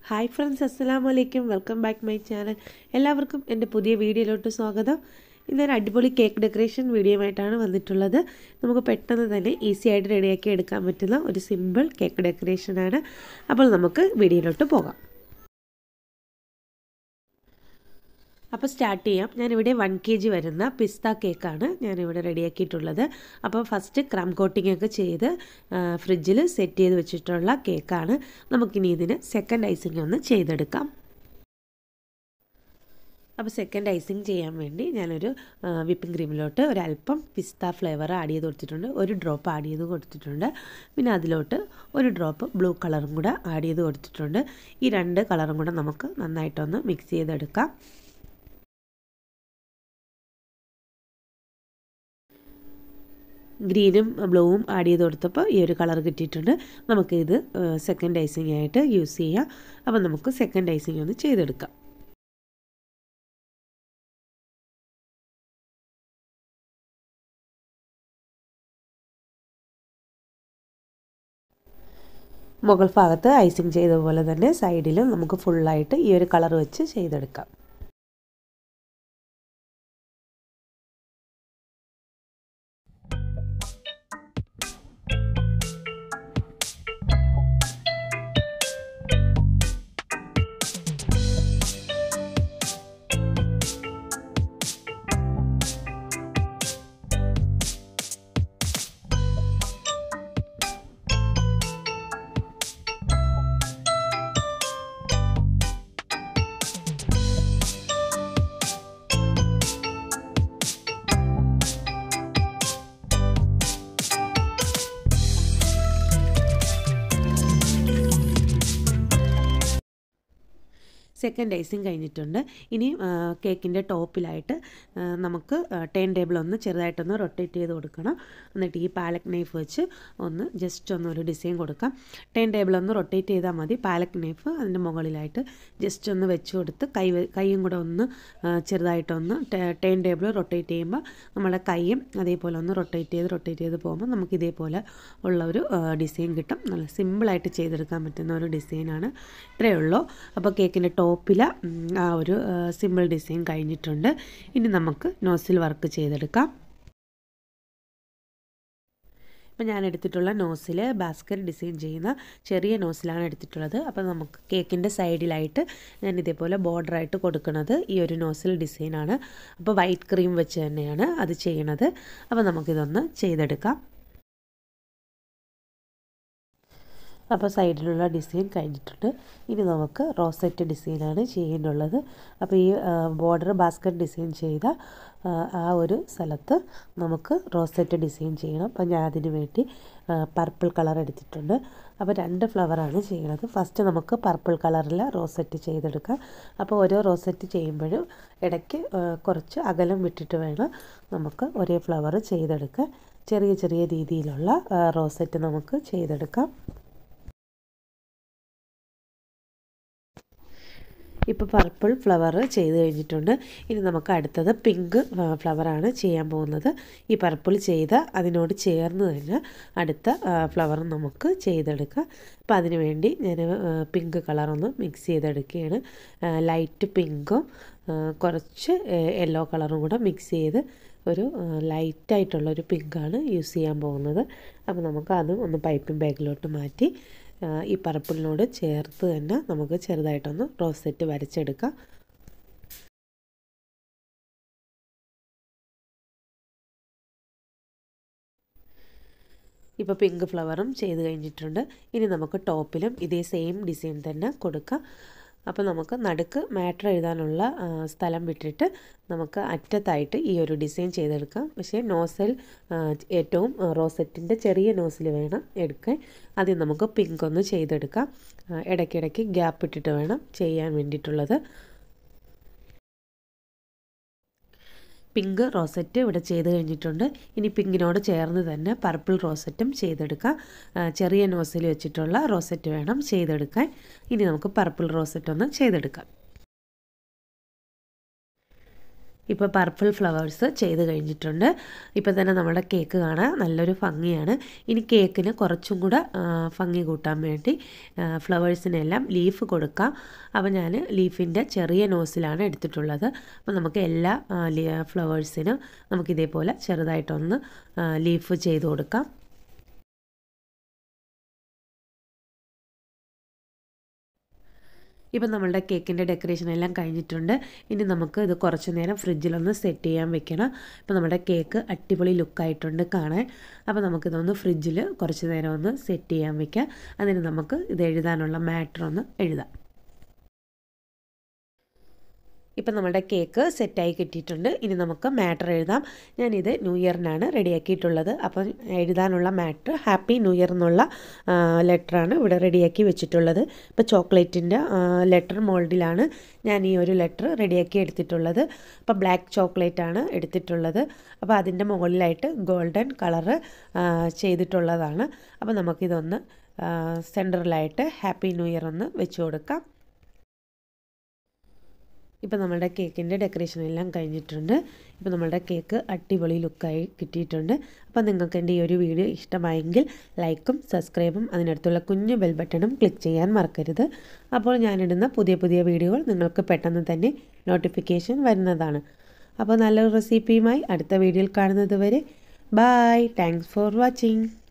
hi friends അസ്സലാം വലൈക്കും welcome back my channel എല്ലാവർക്കും എൻ്റെ പുതിയ വീഡിയോയിലോട്ട് സ്വാഗതം ഇന്നൊരു അടിപൊളി കേക്ക് ഡെക്കറേഷൻ വീഡിയോയുമായിട്ടാണ് വന്നിട്ടുള്ളത് നമുക്ക് പെട്ടെന്ന് തന്നെ ഈസി ആയിട്ട് റെഡിയാക്കി എടുക്കാൻ പറ്റുന്ന ഒരു സിമ്പിൾ കേക്ക് ഡെക്കറേഷനാണ് അപ്പോൾ നമുക്ക് വീഡിയോയിലോട്ട് പോകാം അപ്പോൾ സ്റ്റാർട്ട് ചെയ്യാം ഞാനിവിടെ വൺ കെ ജി വരുന്ന പിസ്ത കേക്കാണ് ഞാനിവിടെ റെഡിയാക്കിയിട്ടുള്ളത് അപ്പോൾ ഫസ്റ്റ് ക്രം കോട്ടിംഗ് ഒക്കെ ചെയ്ത് ഫ്രിഡ്ജിൽ സെറ്റ് ചെയ്ത് വെച്ചിട്ടുള്ള കേക്കാണ് നമുക്കിനി ഇതിന് സെക്കൻഡ് ഐസിങ് ഒന്ന് ചെയ്തെടുക്കാം അപ്പോൾ സെക്കൻഡ് ഐസിങ് ചെയ്യാൻ വേണ്ടി ഞാനൊരു വിപ്പിംഗ് ക്രീമിലോട്ട് ഒരല്പം പിസ്ത ഫ്ലേവർ ആഡ് ചെയ്ത് കൊടുത്തിട്ടുണ്ട് ഒരു ഡ്രോപ്പ് ആഡ് ചെയ്ത് കൊടുത്തിട്ടുണ്ട് പിന്നെ അതിലോട്ട് ഒരു ഡ്രോപ്പ് ബ്ലൂ കളറും കൂടെ ആഡ് ചെയ്ത് കൊടുത്തിട്ടുണ്ട് ഈ രണ്ട് കളറും കൂടെ നമുക്ക് നന്നായിട്ടൊന്ന് മിക്സ് ചെയ്തെടുക്കാം ഗ്രീനും ബ്ലൂവും ആഡ് ചെയ്ത് കൊടുത്തപ്പോൾ ഈ ഒരു കളർ കിട്ടിയിട്ടുണ്ട് നമുക്കിത് സെക്കൻഡ് ഐസിങ് ആയിട്ട് യൂസ് ചെയ്യാം അപ്പോൾ നമുക്ക് സെക്കൻഡ് ഐസിങ് ഒന്ന് ചെയ്തെടുക്കാം മുകൾ ഭാഗത്ത് ഐസിങ് ചെയ്ത പോലെ തന്നെ സൈഡിലും നമുക്ക് ഫുള്ളായിട്ട് ഈ ഒരു കളർ വെച്ച് ചെയ്തെടുക്കാം സെക്കൻഡ് ഐസിങ് കഴിഞ്ഞിട്ടുണ്ട് ഇനി കേക്കിൻ്റെ ടോപ്പിലായിട്ട് നമുക്ക് ടേൺ ടേബിൾ ഒന്ന് ചെറുതായിട്ടൊന്ന് റൊട്ടേറ്റ് ചെയ്ത് കൊടുക്കണം എന്നിട്ട് ഈ പാലക് നൈഫ് വെച്ച് ഒന്ന് ജസ്റ്റ് ഒന്ന് ഒരു ഡിസൈൻ കൊടുക്കാം ടേൺ ടേബിൾ ഒന്ന് റൊട്ടേറ്റ് ചെയ്താൽ മതി പാലക് നൈഫ് അതിൻ്റെ മുകളിലായിട്ട് ജസ്റ്റ് ഒന്ന് വെച്ച് കൊടുത്ത് കൈ കൈയും കൂടെ ഒന്ന് ചെറുതായിട്ടൊന്ന് ടേൺ ടേബിൾ റൊട്ടേറ്റ് ചെയ്യുമ്പോൾ നമ്മുടെ കൈയും അതേപോലെ ഒന്ന് റൊട്ടേറ്റ് ചെയ്ത് റൊട്ടേറ്റ് ചെയ്ത് പോകുമ്പോൾ നമുക്ക് ഇതേപോലെ ഉള്ള ഒരു ഡിസൈൻ കിട്ടും നല്ല സിമ്പിളായിട്ട് ചെയ്തെടുക്കാൻ പറ്റുന്ന ഒരു ഡിസൈനാണ് ഇത്രയേ ഉള്ളൂ അപ്പോൾ കേക്കിൻ്റെ ടോപ്പിൽ ആ ഒരു സിമ്പിൾ ഡിസൈൻ കഴിഞ്ഞിട്ടുണ്ട് ഇനി നമുക്ക് നോസിൽ വർക്ക് ചെയ്തെടുക്കാം ഇപ്പം ഞാൻ എടുത്തിട്ടുള്ള നോസിൽ ബാസ്ക്കറ്റ് ഡിസൈൻ ചെയ്യുന്ന ചെറിയ നോസിലാണ് എടുത്തിട്ടുള്ളത് അപ്പോൾ നമുക്ക് കേക്കിൻ്റെ സൈഡിലായിട്ട് ഞാൻ ഇതേപോലെ ബോർഡറായിട്ട് കൊടുക്കുന്നത് ഈ ഒരു നോസിൽ ഡിസൈനാണ് അപ്പോൾ വൈറ്റ് ക്രീം വെച്ച് തന്നെയാണ് അത് ചെയ്യണത് അപ്പോൾ നമുക്കിതൊന്ന് ചെയ്തെടുക്കാം അപ്പോൾ സൈഡിലുള്ള ഡിസൈൻ കഴിഞ്ഞിട്ടുണ്ട് ഇനി നമുക്ക് റോസെറ്റ് ഡിസൈനാണ് ചെയ്യാനുള്ളത് അപ്പോൾ ഈ ബോർഡർ ബാസ്ക്കറ്റ് ഡിസൈൻ ചെയ്ത ആ ഒരു സ്ഥലത്ത് നമുക്ക് റോസെറ്റ് ഡിസൈൻ ചെയ്യണം അപ്പോൾ ഞാൻ അതിന് വേണ്ടി പർപ്പിൾ കളർ എടുത്തിട്ടുണ്ട് അപ്പോൾ രണ്ട് ഫ്ലവറാണ് ചെയ്യുന്നത് ഫസ്റ്റ് നമുക്ക് പർപ്പിൾ കളറിൽ റോസെറ്റ് ചെയ്തെടുക്കാം അപ്പോൾ ഓരോ റോസെറ്റ് ചെയ്യുമ്പോഴും ഇടയ്ക്ക് കുറച്ച് അകലം വിട്ടിട്ട് വേണം നമുക്ക് ഒരേ ഫ്ലവർ ചെയ്തെടുക്കാൻ ചെറിയ ചെറിയ രീതിയിലുള്ള റോസെറ്റ് നമുക്ക് ചെയ്തെടുക്കാം ഇപ്പോൾ പർപ്പിൾ ഫ്ലവർ ചെയ്ത് കഴിഞ്ഞിട്ടുണ്ട് ഇനി നമുക്ക് അടുത്തത് പിങ്ക് ഫ്ലവറാണ് ചെയ്യാൻ പോകുന്നത് ഈ പർപ്പിൾ ചെയ്ത അതിനോട് ചേർന്ന് തന്നെ അടുത്ത ഫ്ലവർ നമുക്ക് ചെയ്തെടുക്കാം അപ്പോൾ അതിന് വേണ്ടി ഞാൻ പിങ്ക് കളറൊന്ന് മിക്സ് ചെയ്തെടുക്കുകയാണ് ലൈറ്റ് പിങ്കും കുറച്ച് യെല്ലോ കളറും കൂടെ മിക്സ് ചെയ്ത് ഒരു ലൈറ്റായിട്ടുള്ളൊരു പിങ്കാണ് യൂസ് ചെയ്യാൻ പോകുന്നത് അപ്പോൾ നമുക്ക് അതും ഒന്ന് പൈപ്പിംഗ് ബാഗിലോട്ട് മാറ്റി ഈ പർപ്പിളിനോട് ചേർത്ത് തന്നെ നമുക്ക് ചെറുതായിട്ടൊന്ന് റോസെറ്റ് വരച്ചെടുക്കാം ഇപ്പോൾ പിങ്ക് ഫ്ലവറും ചെയ്ത് കഴിഞ്ഞിട്ടുണ്ട് ഇനി നമുക്ക് ടോപ്പിലും ഇതേ സെയിം ഡിസൈൻ തന്നെ കൊടുക്കാം അപ്പോൾ നമുക്ക് നടുക്ക് മാറ്റർ എഴുതാനുള്ള സ്ഥലം വിട്ടിട്ട് നമുക്ക് അറ്റത്തായിട്ട് ഈ ഒരു ഡിസൈൻ ചെയ്തെടുക്കാം പക്ഷേ നോസൽ ഏറ്റവും റോസെറ്റിൻ്റെ ചെറിയ നോസിൽ വേണം എടുക്കാൻ ആദ്യം നമുക്ക് പിങ്ക് ഒന്ന് ചെയ്തെടുക്കാം ഇടയ്ക്കിടയ്ക്ക് ഗ്യാപ്പ് ഇട്ടിട്ട് വേണം ചെയ്യാൻ വേണ്ടിയിട്ടുള്ളത് പിങ്ക് റോസറ്റ് ഇവിടെ ചെയ്ത് കഴിഞ്ഞിട്ടുണ്ട് ഇനി പിങ്കിനോട് ചേർന്ന് തന്നെ പർപ്പിൾ റോസറ്റും ചെയ്തെടുക്കാം ചെറിയ നോസിൽ വെച്ചിട്ടുള്ള റോസറ്റ് വേണം ചെയ്തെടുക്കാൻ ഇനി നമുക്ക് പർപ്പിൾ റോസറ്റ് ഒന്ന് ചെയ്തെടുക്കാം ഇപ്പോൾ പർപ്പിൾ ഫ്ലവേഴ്സ് ചെയ്ത് കഴിഞ്ഞിട്ടുണ്ട് ഇപ്പോൾ തന്നെ നമ്മുടെ കേക്ക് കാണാൻ നല്ലൊരു ഭംഗിയാണ് ഇനി കേക്കിന് കുറച്ചും കൂടെ ആ, ഭംഗി കൂട്ടാൻ വേണ്ടി ഫ്ലവേഴ്സിനെല്ലാം ലീഫ് കൊടുക്കാം അപ്പോൾ ഞാൻ ലീഫിൻ്റെ ചെറിയ നോസിലാണ് എടുത്തിട്ടുള്ളത് അപ്പോൾ നമുക്ക് എല്ലാ ഫ്ലവേഴ്സിനും നമുക്കിതേപോലെ ചെറുതായിട്ടൊന്ന് ആ, ലീഫ് ചെയ്ത് കൊടുക്കാം ഇപ്പം നമ്മളുടെ കേക്കിൻ്റെ ഡെക്കറേഷൻ എല്ലാം കഴിഞ്ഞിട്ടുണ്ട് ഇനി നമുക്ക് ഇത് കുറച്ച് നേരം ഫ്രിഡ്ജിലൊന്ന് സെറ്റ് ചെയ്യാൻ വെക്കണം ഇപ്പോൾ നമ്മുടെ കേക്ക് അടിപൊളി ലുക്കായിട്ടുണ്ട് കാണാൻ അപ്പോൾ നമുക്കിതൊന്ന് ഫ്രിഡ്ജിൽ കുറച്ച് നേരം ഒന്ന് സെറ്റ് ചെയ്യാൻ വെക്കാം അതിന് നമുക്ക് ഇത് എഴുതാനുള്ള മാറ്റർ ഒന്ന് എഴുതാം ഇപ്പം നമ്മുടെ കേക്ക് സെറ്റായി കിട്ടിയിട്ടുണ്ട് ഇനി നമുക്ക് മാറ്റർ എഴുതാം ഞാനിത് ന്യൂ ഇയറിനാണ് റെഡിയാക്കിയിട്ടുള്ളത് അപ്പം എഴുതാനുള്ള മാറ്റർ ഹാപ്പി ന്യൂ ഇയർ എന്നുള്ള ലെറ്ററാണ് ഇവിടെ റെഡിയാക്കി വെച്ചിട്ടുള്ളത് ഇപ്പോൾ ചോക്ലേറ്റിൻ്റെ ലെറ്റർ മോൾഡിലാണ് ഞാൻ ഈ ഒരു ലെറ്റർ റെഡിയാക്കി എടുത്തിട്ടുള്ളത് അപ്പോൾ ബ്ലാക്ക് ചോക്ലേറ്റ് ആണ് എടുത്തിട്ടുള്ളത് അപ്പോൾ അതിൻ്റെ മുകളിലായിട്ട് ഗോൾഡൻ കളറ് ചെയ്തിട്ടുള്ളതാണ് അപ്പോൾ നമുക്കിതൊന്ന് സെൻറ്ററിലായിട്ട് ഹാപ്പി ന്യൂ ഇയർ ഒന്ന് വെച്ച് കൊടുക്കാം ഇപ്പോൾ നമ്മുടെ കേക്കിൻ്റെ ഡെക്കറേഷൻ എല്ലാം കഴിഞ്ഞിട്ടുണ്ട് ഇപ്പോൾ നമ്മുടെ കേക്ക് അടിപൊളി ലുക്കായി കിട്ടിയിട്ടുണ്ട് അപ്പോൾ നിങ്ങൾക്ക് എൻ്റെ ഈ ഒരു വീഡിയോ ഇഷ്ടമായെങ്കിൽ ലൈക്കും സബ്സ്ക്രൈബും അതിനടുത്തുള്ള കുഞ്ഞു ബെൽ ബട്ടണും ക്ലിക്ക് ചെയ്യാൻ മറക്കരുത് അപ്പോൾ ഞാനിടുന്ന പുതിയ പുതിയ വീഡിയോകൾ നിങ്ങൾക്ക് പെട്ടെന്ന് തന്നെ നോട്ടിഫിക്കേഷൻ വരുന്നതാണ് അപ്പോൾ നല്ലൊരു റെസിപ്പിയുമായി അടുത്ത വീഡിയോയിൽ കാണുന്നത് വരെ ബായ് താങ്ക്സ് ഫോർ വാച്ചിങ്